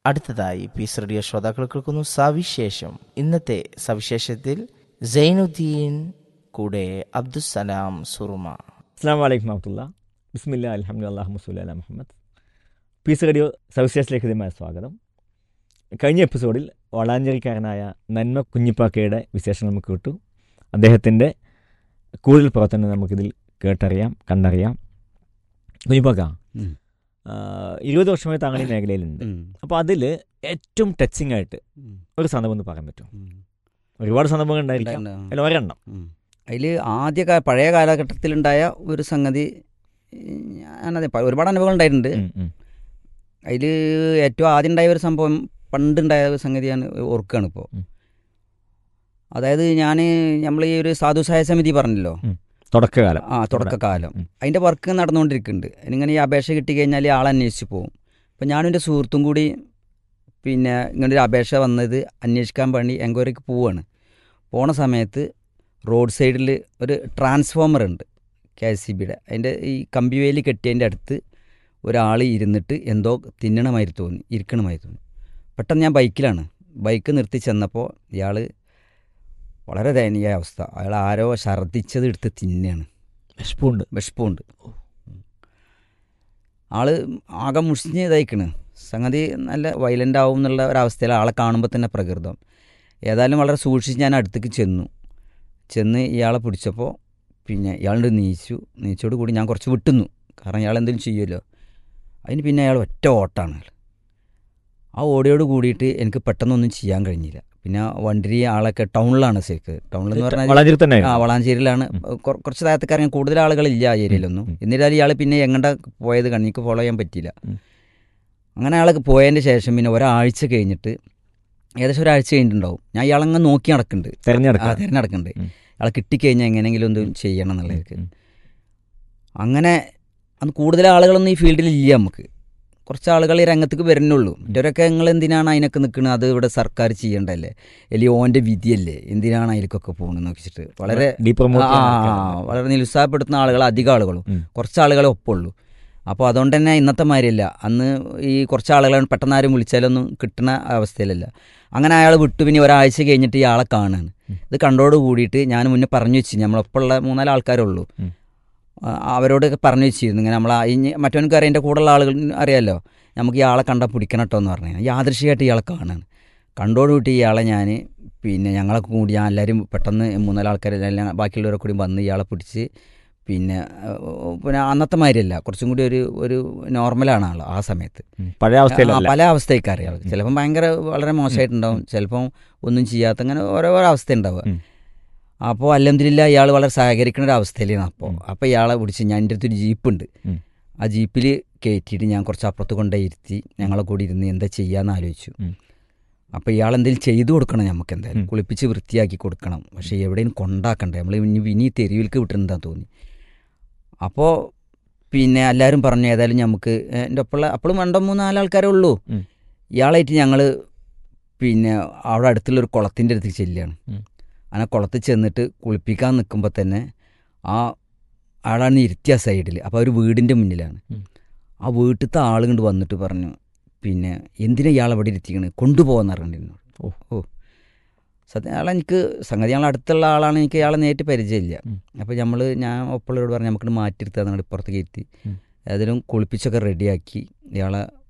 അടുത്തതായി piece radio ശ്രോതാക്കൾ കേൾക്കുന്നു സവിശേഷം ഇന്നത്തെ സവിശേഷത്തിൽ സൈനുദ്ദീൻ കൂടെ അബ്ദുസലാം സുറുമ അസ്സാം വലൈക്കും വറഹമുല്ല ബിസ്മില്ല അലഹമ്മദ് അള്ളാഹു മുസ്ലി അല മുഹമ്മദ് പീസ് റേഡിയോ സവിശേഷത്തിലേക്ക് ഇതുമായ സ്വാഗതം കഴിഞ്ഞ എപ്പിസോഡിൽ വളാഞ്ചേരിക്കാരനായ നന്മ കുഞ്ഞിപ്പാക്കയുടെ വിശേഷം നമുക്ക് കിട്ടു അദ്ദേഹത്തിൻ്റെ കൂടുതൽ പ്രവർത്തനം നമുക്കിതിൽ കേട്ടറിയാം കണ്ടറിയാം കുഞ്ഞിപ്പാക്ക ഉം. ആ, ഇരുപത് വർഷമായി താങ്കൾ ഈ മേഖലയിലുണ്ട് അപ്പോൾ അതിൽ ഏറ്റവും ടച്ചിങ് ആയിട്ട് ഒരു സംഭവം ഒന്ന് പറയാൻ പറ്റും ഒരുപാട് സംഭവങ്ങൾ ഉണ്ടായിരിക്കാം അതിൽ ഒരെണ്ണം അതിൽ ആദ്യ കാ- പഴയ കാലഘട്ടത്തിലുണ്ടായ ഒരു സംഗതി ഉം, ഞാനത് പ- ഒരുപാട് അനുഭവങ്ങൾ ഉണ്ടായിട്ടുണ്ട് ഉം, ഉം. അതിൽ ഏറ്റവും ആദ്യം ഉണ്ടായ ഒരു സംഭവം പണ്ടുണ്ടായ ഒരു സംഗതി ഞാൻ ഓർക്കുകയാണ് ഇപ്പോൾ ഉം. അതായത് ഞാൻ നമ്മൾ ഈ ഒരു സാധു സഹായ സമിതി പറഞ്ഞല്ലോ തുടക്കകാലം ആ തുടക്കകാലം ഉം. അതിൻ്റെ വർക്ക് നടന്നുകൊണ്ടിരിക്കുന്നുണ്ട് ഇങ്ങനെ ഈ അപേക്ഷ കിട്ടി കഴിഞ്ഞാൽ ആൾ അന്വേഷിച്ച് പോകും അപ്പം ഞാനും എൻ്റെ സുഹൃത്തും കൂടി പിന്നെ ഇങ്ങനെ ഒരു അപേക്ഷ വന്നത് അന്വേഷിക്കാൻ വേണ്ടി എൻക്വയറിക്ക് പോവാണ് പോണ സമയത്ത് റോഡ് സൈഡിൽ ഒരു ട്രാൻസ്ഫോമർ ഉണ്ട് കെ എസ് സി ബിയുടെ അതിൻ്റെ ഈ കമ്പി വേലി കെട്ടിയതിൻ്റെ അടുത്ത് ഒരാൾ ഇരുന്നിട്ട് എന്തോ തിന്നണമായി തോന്നി ഇരിക്കണമായി തോന്നി പെട്ടെന്ന് ഞാൻ ബൈക്കിലാണ് ബൈക്ക് നിർത്തി ചെന്നപ്പോൾ ഇയാൾ വളരെ ദയനീയ അവസ്ഥ അയാൾ ആരോ ഛർദ്ദിച്ചത് എടുത്ത് തിന്നെയാണ് വിശപ്പുണ്ട് വിഷപ്പുണ്ട് ആള് ആകെ മുഷിഞ്ഞ് ഇതായിക്കണ് സംഗതി നല്ല വയലൻ്റ് ആവും എന്നുള്ള ഒരവസ്ഥയിൽ ആളെ കാണുമ്പോൾ തന്നെ പ്രകൃതം ഏതായാലും വളരെ സൂക്ഷിച്ച് ഞാൻ അടുത്തേക്ക് ചെന്നു ചെന്ന് ഇയാളെ പിടിച്ചപ്പോൾ പിന്നെ ഇയാളുടെ നീച്ചു നീച്ചോട് കൂടി ഞാൻ കുറച്ച് വിട്ടുന്നു കാരണം ഇയാൾ എന്തെങ്കിലും ചെയ്യുമല്ലോ അതിന് പിന്നെ അയാൾ ഒറ്റ ഓട്ടാണ് ആ ഓടിയോട് കൂടിയിട്ട് എനിക്ക് പെട്ടെന്നൊന്നും ചെയ്യാൻ കഴിഞ്ഞില്ല പിന്നെ വണ്ടിരി ആളൊക്കെ ടൗണിലാണ് ശരിക്ക് ടൗണിലെന്ന് പറഞ്ഞാൽ വളാഞ്ചേരി തന്നെ ആ വളാഞ്ചേരിയിലാണ് കൊ- കുറച്ച് താഴത്തേക്കാരൻ കൂടുതൽ ആളുകളില്ല ആ ഏരിയയിലൊന്നും ഉം. എന്നിരുന്നാലും ഇയാൾ പിന്നെ എങ്ങണ്ട പോയത് കണ്ണിക്ക് ഫോളോ ചെയ്യാൻ പറ്റിയില്ല ഉം. അങ്ങനെ ആളൊക്കെ പോയതിൻ്റെ ശേഷം പിന്നെ ഒരാഴ്ച കഴിഞ്ഞിട്ട് ഏകദേശം ഒരാഴ്ച കഴിഞ്ഞിട്ടുണ്ടാവും ഞാൻ ഇയാളങ്ങ് നോക്കി നടക്കുന്നുണ്ട് ആ തെരഞ്ഞെടുക്കാം തിരഞ്ഞെടുക്കുന്നുണ്ട് ഉം. ആളെ കിട്ടിക്കഴിഞ്ഞാൽ എങ്ങനെയെങ്കിലും ഒന്ന് ചെയ്യണം എന്നുള്ളവർക്ക് ഉം. അങ്ങനെ അന്ന് കൂടുതൽ ആളുകളൊന്നും ഈ ഫീൽഡിൽ ഇല്ല നമുക്ക് കുറച്ച് ആളുകൾ ഈ രംഗത്തേക്ക് വരുന്നുള്ളൂ മറ്റവരൊക്കെ നിങ്ങൾ എന്തിനാണ് അതിനൊക്കെ നിൽക്കുന്നത് അത് ഇവിടെ സർക്കാർ ചെയ്യേണ്ടല്ലേ അല്ലെങ്കിൽ ഓൻ്റെ വിധിയല്ലേ എന്തിനാണ് അതിലേക്കൊക്കെ പോകണമെന്ന് വെച്ചിട്ട് വളരെ ഡീപ്രമോട്ട് ആ, വളരെ നിരുത്സാഹപ്പെടുത്തുന്ന ആളുകൾ അധികം ആളുകളും ഉം. കുറച്ച് ആളുകളെ ഒപ്പുള്ളൂ അപ്പോൾ അതുകൊണ്ട് തന്നെ ഇന്നത്തെ മാതിരിയല്ല അന്ന് ഈ കുറച്ച് ആളുകളെ പെട്ടെന്ന് ആരും വിളിച്ചാലൊന്നും കിട്ടുന്ന അവസ്ഥയിലല്ല അങ്ങനെ അയാൾ വിട്ടു പിന്നെ ഒരാഴ്ച കഴിഞ്ഞിട്ട് ഇയാളെ കാണുകയാണ് ഇത് കണ്ടോട് കൂടിയിട്ട് ഞാൻ മുന്നേ പറഞ്ഞു വെച്ചു നമ്മളൊപ്പമുള്ള മൂന്നാല് ആൾക്കാരുള്ളൂ ഉം. ആ, അവരോടൊക്കെ പറഞ്ഞു വെച്ചിരുന്നു ഇങ്ങനെ നമ്മൾ മറ്റവനക്ക് അറിയാം എൻ്റെ കൂടെയുള്ള ആളുകൾ അറിയാമല്ലോ നമുക്ക് ഇയാളെ കണ്ടാൽ പിടിക്കണം കേട്ടോ എന്ന് പറഞ്ഞു യാദൃശികമായിട്ട് ഇയാളെ കാണുകയാണ് കണ്ടോടുകൂട്ടി ഇയാളെ ഞാൻ പിന്നെ ഞങ്ങളൊക്കെ കൂടി ഞാൻ എല്ലാവരും പെട്ടെന്ന് മൂന്നാല് ആൾക്കാരെല്ലാം ബാക്കിയുള്ളവരെ കൂടി വന്ന് ഇയാളെ പിടിച്ച് പിന്നെ ഏഹ്, പിന്നെ അന്നത്തെ മാതിരിയല്ല കുറച്ചും കൂടി ഒരു ഒരു നോർമലാണ് ആൾ ആ സമയത്ത് പഴയ ആ, അവസ്ഥയിലല്ല പല അവസ്ഥയൊക്കെ അറിയാം ചിലപ്പം ഭയങ്കര വളരെ മോശമായിട്ടുണ്ടാവും ചിലപ്പം ഒന്നും ചെയ്യാത്ത അങ്ങനെ ഓരോ ഓരോ അവസ്ഥ ഉണ്ടാവുക ഉം. അപ്പോൾ അല്ലെന്തില്ല ഇയാൾ വളരെ സഹകരിക്കുന്ന ഒരു അവസ്ഥയിലാണ് അപ്പോൾ അപ്പോൾ ഇയാളെ പിടിച്ച് ഞാൻ എൻ്റെ അടുത്തൊരു ജീപ്പുണ്ട് ഉം. ആ ജീപ്പിൽ കയറ്റിയിട്ട് ഞാൻ കുറച്ച് അപ്പുറത്ത് കൊണ്ടേ ഇരുത്തി ഞങ്ങളെ കൂടി ഇരുന്ന് എന്താ ചെയ്യാന്ന് ആലോചിച്ചു ഉം. അപ്പോൾ ഇയാൾ എന്തെങ്കിലും ചെയ്തു കൊടുക്കണം നമുക്ക് എന്തായാലും ഉം. കുളിപ്പിച്ച് വൃത്തിയാക്കി കൊടുക്കണം പക്ഷേ എവിടെയും കൊണ്ടാക്കണ്ടേ നമ്മൾ ഇനി ഇനി തെരുവിലേക്ക് വിട്ടിട്ടുണ്ടെന്ന് തോന്നി അപ്പോൾ പിന്നെ എല്ലാവരും പറഞ്ഞു ഏതായാലും നമുക്ക് എൻ്റെ ഒപ്പമുള്ള അപ്പോഴും രണ്ടോ മൂന്നോ നാലാൾക്കാരേ ഉള്ളൂ ഉം. ഇയാളായിട്ട് ഞങ്ങൾ പിന്നെ അവിടെ അടുത്തുള്ളൊരു കുളത്തിൻ്റെ അടുത്ത് ചെല്ലുകയാണ് ഉം. അങ്ങനെ കുളത്തിൽ ചെന്നിട്ട് കുളിപ്പിക്കാൻ നിൽക്കുമ്പോൾ തന്നെ ആ ആളാണ് ഇരുത്തിയ സൈഡിൽ അപ്പോൾ ഒരു വീടിൻ്റെ മുന്നിലാണ് ഉം. ആ വീട്ടിലത്തെ ആൾ കൊണ്ട് വന്നിട്ട് പറഞ്ഞു പിന്നെ എന്തിനാ ഇയാൾ അവിടെ ഇരുത്തിക്കണ് കൊണ്ടുപോകാന്ന് പറഞ്ഞിരുന്നു ഓ. ഓ സത്യം അയാളെ എനിക്ക് സംഗതി ഞങ്ങൾ അടുത്തുള്ള ആളാണ് എനിക്ക് ഇയാളെ നേരിട്ട് പരിചയമില്ല ഉം. അപ്പോൾ നമ്മൾ ഞാൻ ഒപ്പമുള്ളവരോട് പറഞ്ഞു നമുക്ക് മാറ്റിയെടുത്താൽ ഇപ്പുറത്തേക്ക് ഇരുത്തി ഉം. ഏതായാലും കുളിപ്പിച്ചൊക്കെ റെഡിയാക്കി ഇയാളെ